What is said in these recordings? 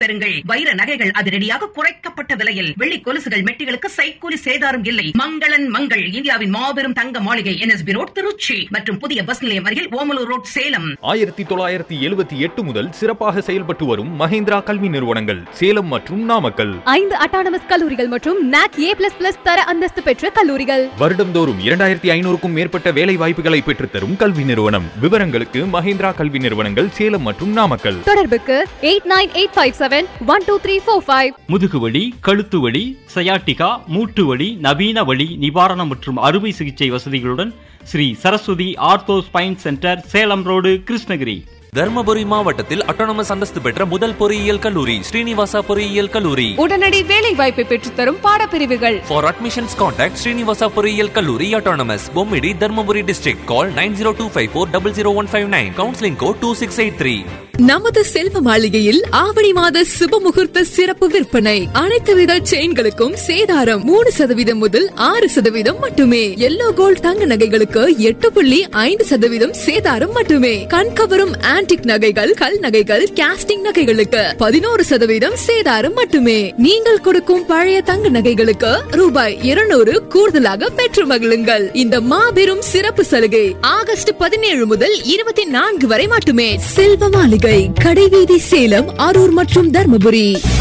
பெறுங்கள் வைர நகைகள் அதிரடியாக குறைக்கப்பட்ட விலையில் வெள்ளி கொலுசுகள் மெட்டிகளுக்கு சைக்கூலி சேதாரம் இல்லை மங்களன் மங்கள் இந்தியாவின் மாபெரும் தங்க மாளிகை என்எஸ்பி ரோட் திருச்சி மற்றும் புதிய பஸ் நிலையம் அருகில் ஓமலூர் ரோட் சேலம் ஆயிரத்தி தொள்ளாயிரத்தி எழுபத்தி எட்டு முதல் சிறப்பாக செயல்பட்டு வரும் மஹேந்திரா கல்வி நிறுவனங்கள் சேலம் மற்றும் நாமக்கல் ஐந்து அட்டானமஸ் கல்லூரிகள் மற்றும் நாக் ஏ பிளஸ் பிளஸ் தர அந்தஸ்து பெற்ற கல்லூரிகள் வருடந்தோறும் இரண்டாயிரத்தி ஐநூறுக்கும் மேற்பட்ட வேலை வாய்ப்புகளை பெற்றுத்தரும் கல்வி நிறுவனம் விவரங்களுக்கு மஹேந்திரா கல்வி நிறுவனங்கள் சேலம் மற்றும் நாமக்கல் தொடர்புக்கு eight nine eight five seven one two three four five முதுகுவலி கழுத்து வலி சயாட்டிகா மூட்டு வலி நவீன வலி நிவாரணம் மற்றும் அறுவை சிகிச்சை வசதிகளுடன் Sri Saraswathi ortho spine centre Salem road Krishnagiri Dharmapuri மாவட்டத்தில் அட்டானமஸ் அந்தஸ்து பெற்ற முதல் பொறியியல் கல்லூரி ஸ்ரீனிவாசா பொறியியல் கல்லூரி உடனடி வேலை வாய்ப்பை பெற்றுத்தரும் பாடப்பிரிவுகள் For admissions, contact Srinivasa பொறியியல் கல்லூரி autonomous Bommidi Dharmapuri district. Call 9025400159. Counseling code 2683. நமது செல்வ மாளிகையில் ஆவணி மாத சுப முகூர்த்த சிறப்பு விற்பனை அனைத்து வித செயின்களுக்கும் சேதாரம் மூணு சதவீதம் முதல் ஆறு சதவீதம் மட்டுமே எல்லோ கோல்ட் தங்க நகைகளுக்கு எட்டு புள்ளி ஐந்து சதவீதம் சேதாரம் மட்டுமே கண்கவரும் ஆன்டிக் நகைகள் கல் நகைகள் கேஸ்டிங் நகைகளுக்கு பதினோரு சதவீதம் சேதாரம் மட்டுமே நீங்கள் கொடுக்கும் பழைய தங்க நகைகளுக்கு ரூபாய் இருநூறு கூடுதலாக பெற்று மகிழுங்கள் இந்த மாபெரும் சிறப்பு சலுகை ஆகஸ்ட் பதினேழு முதல் இருபத்தி நான்கு வரை மட்டுமே செல்வ மாளிகை கடைவீதி சேலம் அரூர் மற்றும் தர்மபுரி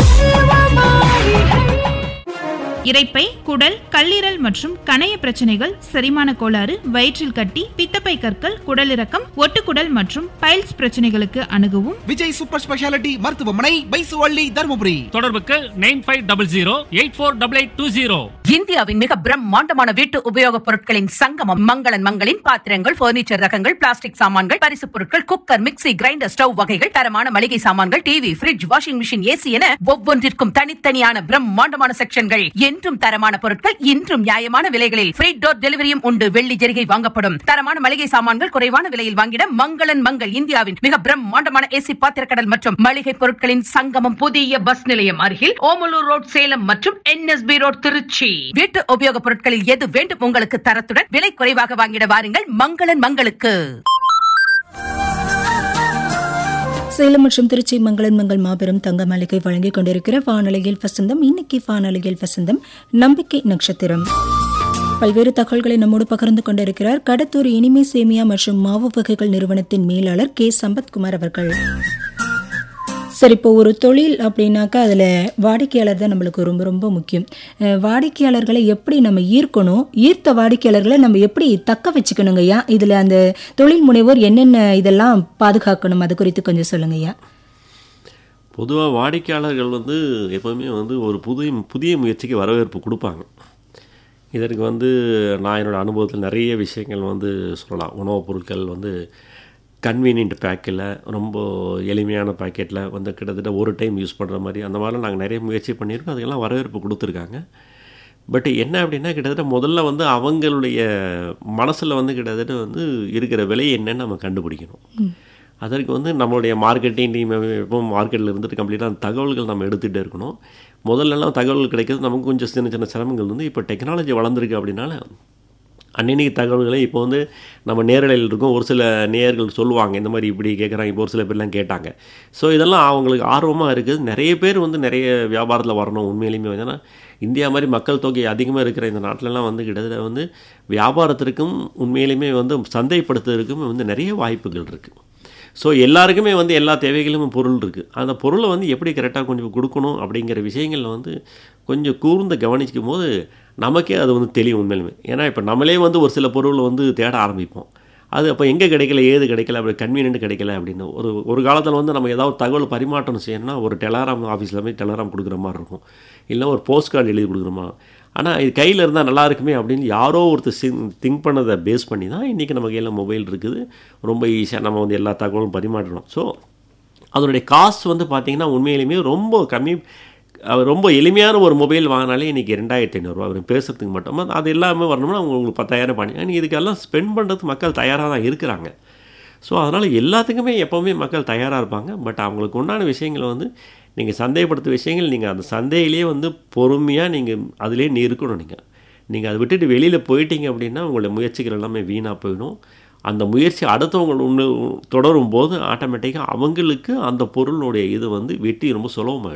இரைப்பை குடல் கல்லீரல் மற்றும் கணைய பிரச்சனைகள் செரிமான கோளாறு வயிற்றில் கட்டி பித்தப்பை கற்கள் குடலிறக்கம் ஒட்டுக்குடல் மற்றும் பைல்ஸ் பிரச்சனைகளுக்கு அணுகவும் விஜய் சூப்பர் ஸ்பெஷாலிட்டி மருத்துவமனை பைசுவள்ளி தருமபுரி தொடர்புக்கு nine five double zero eight four double eight two zero இந்தியாவின் மிக பிரம்மாண்டமான வீட்டு உபயோகப் பொருட்களின் சங்கமம் மங்களன் மங்களின் பாத்திரங்கள் பர்னிச்சர் ரகங்கள் பிளாஸ்டிக் சாமான்கள் பரிசுப் பொருட்கள் குக்கர் மிக்ஸி கிரைண்டர் ஸ்டவ் வகைகள் தரமான மளிகை சாமான்கள் TV fridge washing machine AC என ஒவ்வொன்றிற்கும் தனித்தனியான பிரம்மாண்டமான செக்ஷன்கள் என்றும் தரமான பொருட்கள் இன்றும் நியாயமான விலைகளில் ஃப்ரீ டோர் டெலிவரியும் உண்டு வெள்ளி ஜெரிகை வாங்கப்படும் தரமான மளிகை சாமான்கள் குறைவான விலையில் வாங்கிட மங்களன் மங்கள் இந்தியாவின் மிக பிரம்மாண்டமான ஏசி பாத்திரக்கடல் மற்றும் மளிகை பொருட்களின் சங்கமம் புதிய பஸ் நிலையம் அருகில் ஓமலூர் ரோட் சேலம் மற்றும் என்எஸ்பி ரோட் திருச்சி வீட்டு உபயோகப் பொருட்களில் எது வேண்டும் உங்களுக்கு தரத்துடன் விலை குறைவாக வாங்கிட வாருங்கள் மங்களன் மங்களுக்கு சேலம் மற்றும் திருச்சி மங்களன் மங்கள் மாபெரும் தங்க மாளிகை வழங்கிக் கொண்டிருக்கிற வானொலியில் வசந்தம் இன்னைக்கு வானொலியில் வசந்தம் நம்பிக்கை நட்சத்திரம் பல்வேறு தகவல்களை நம்மோடு பகிர்ந்து கொண்டிருக்கிறார் கடத்தூர் இனிமை சேமியா மற்றும் மாவு வகைகள் நிறுவனத்தின் மேலாளர் கே சம்பத்குமார் அவர்கள் சரி இப்போ ஒரு தொழில் அப்படின்னாக்கா அதில் வாடிக்கையாளர் தான் நம்மளுக்கு ரொம்ப ரொம்ப முக்கியம் அஹ் வாடிக்கையாளர்களை எப்படி நம்ம ஈர்க்கணும் ஈர்த்த வாடிக்கையாளர்களை நம்ம எப்படி தக்க வச்சுக்கணுங்க ஐயா இதில் அந்த தொழில் முனைவோர் என்னென்ன இதெல்லாம் பாதுகாக்கணும் அது குறித்து கொஞ்சம் சொல்லுங்க ஐயா பொதுவாக வாடிக்கையாளர்கள் வந்து எப்போவுமே வந்து ஒரு புதிய புதிய முயற்சிக்கு வரவேற்பு கொடுப்பாங்க இதற்கு வந்து நான் என்னோடய அனுபவத்தில் நிறைய விஷயங்கள் வந்து சொல்லலாம் உணவுப் பொருட்கள் வந்து கன்வீனியன்ட் பேக்கில் ரொம்ப எளிமையான பேக்கெட்டில் வந்து கிட்டத்தட்ட ஒரு டைம் யூஸ் பண்ணுற மாதிரி அந்த மாதிரிலாம் நாங்கள் நிறைய முயற்சி பண்ணியிருக்கோம் அதுக்கெல்லாம் வரவேற்பு கொடுத்துருக்காங்க பட் என்ன அப்படின்னா கிட்டத்தட்ட முதல்ல வந்து அவங்களுடைய மனசில் வந்து கிட்டத்தட்ட வந்து இருக்கிற விலை என்னன்னு நம்ம கண்டுபிடிக்கணும் அதற்கு வந்து நம்மளுடைய மார்க்கெட்டிங் டீம் எப்போ மார்க்கெட்டில் இருந்துட்டு கம்ப்ளீட்டாக அந்த தகவல்கள் நம்ம எடுத்துகிட்டே இருக்கணும் முதல்லலாம் தகவல்கள் கிடைக்கிறது நமக்கு கொஞ்சம் சின்ன சின்ன சிரமங்கள் வந்து இப்போ டெக்னாலஜி வளர்ந்துருக்கு அப்படின்னால அன்னன்னைக்கு தகவல்களை இப்போ வந்து நம்ம நேரலையில் இருக்கோம் ஒரு சில நேயர்கள் சொல்லுவாங்க இந்த மாதிரி இப்படி கேட்குறாங்க இப்போ ஒரு சில பேர்லாம் கேட்டாங்க ஸோ இதெல்லாம் அவங்களுக்கு ஆர்வமாக இருக்குது நிறைய பேர் வந்து நிறைய வியாபாரத்தில் வரணும் உண்மையிலுமே வந்து ஏன்னா இந்தியா மாதிரி மக்கள் தொகை அதிகமாக இருக்கிற இந்த நாட்டிலலாம் வந்து கிட்டத்தட்ட வந்து வியாபாரத்திற்கும் உண்மையிலுமே வந்து சந்தைப்படுத்துறதுக்கும் வந்து நிறைய வாய்ப்புகள் இருக்குது ஸோ எல்லாருக்குமே வந்து எல்லா தேவைகளும் பொருள் இருக்குது அந்த பொருளை வந்து எப்படி கரெக்டாக கொஞ்சம் கொடுக்கணும் அப்படிங்கிற விஷயங்களில் வந்து கொஞ்சம் கூர்ந்து கவனிக்கும் போது நமக்கே அது வந்து தெரியும் உண்மையிலுமே ஏன்னா இப்போ நம்மளே வந்து ஒரு சில பொருளை வந்து தேட ஆரம்பிப்போம் அது அப்போ எங்கே கிடைக்கல ஏது கிடைக்கல அப்படி கன்வீனியன்ட் கிடைக்கல அப்படின்னு ஒரு ஒரு காலத்தில் வந்து நம்ம ஏதாவது தகவல் பரிமாற்றம் செய்யணும்னா ஒரு டெலகிராம் ஆஃபீஸில் போய் டெலகிராம் கொடுக்குற மாதிரி இருக்கும் இல்லை ஒரு போஸ்ட் கார்டு எழுதி கொடுக்குற மாதிரி ஆனால் இது கையில் இருந்தால் நல்லா இருக்குமே அப்படின்னு யாரோ ஒருத்தர் சிங் திங்க் பண்ணதை பேஸ் பண்ணி தான் இன்றைக்கி நம்ம கையில் மொபைல் இருக்குது ரொம்ப ஈஸியாக நம்ம வந்து எல்லா தகவலும் பரிமாற்றணும் ஸோ அதனுடைய காஸ்ட் வந்து பார்த்திங்கன்னா உண்மையிலுமே ரொம்ப கம்மி ரொம்ப எளிமையான ஒரு மொபைல் வாங்கினாலே இன்றைக்கி ரெண்டாயிரத்தி ஐநூறுரூவா அவர் பேசுகிறதுக்கு மட்டும் அது எல்லாமே வரணும்னா உங்களுக்கு பத்தாயிரம் பண்ணி நீங்கள் இதுக்கெல்லாம் ஸ்பெண்ட் பண்ணுறதுக்கு மக்கள் தயாராக தான் இருக்கிறாங்க ஸோ அதனால் எல்லாத்துக்குமே எப்போவுமே மக்கள் தயாராக இருப்பாங்க பட் அவங்களுக்கு உண்டான விஷயங்களை வந்து நீங்கள் சந்தேகப்படுத்த விஷயங்கள் நீங்கள் அந்த சந்தையிலேயே வந்து பொறுமையாக நீங்கள் அதிலே நீ இருக்கணும் நீங்கள் நீங்கள் அதை விட்டுட்டு வெளியில் போயிட்டீங்க அப்படின்னா உங்களுடைய முயற்சிகள் எல்லாமே வீணாக போயிடும் அந்த முயற்சி அடுத்தவங்க ஒன்று தொடரும் போது ஆட்டோமேட்டிக்காக அவங்களுக்கு அந்த பொருளுடைய இது வந்து வெட்டி ரொம்ப சுலபமாயிடும்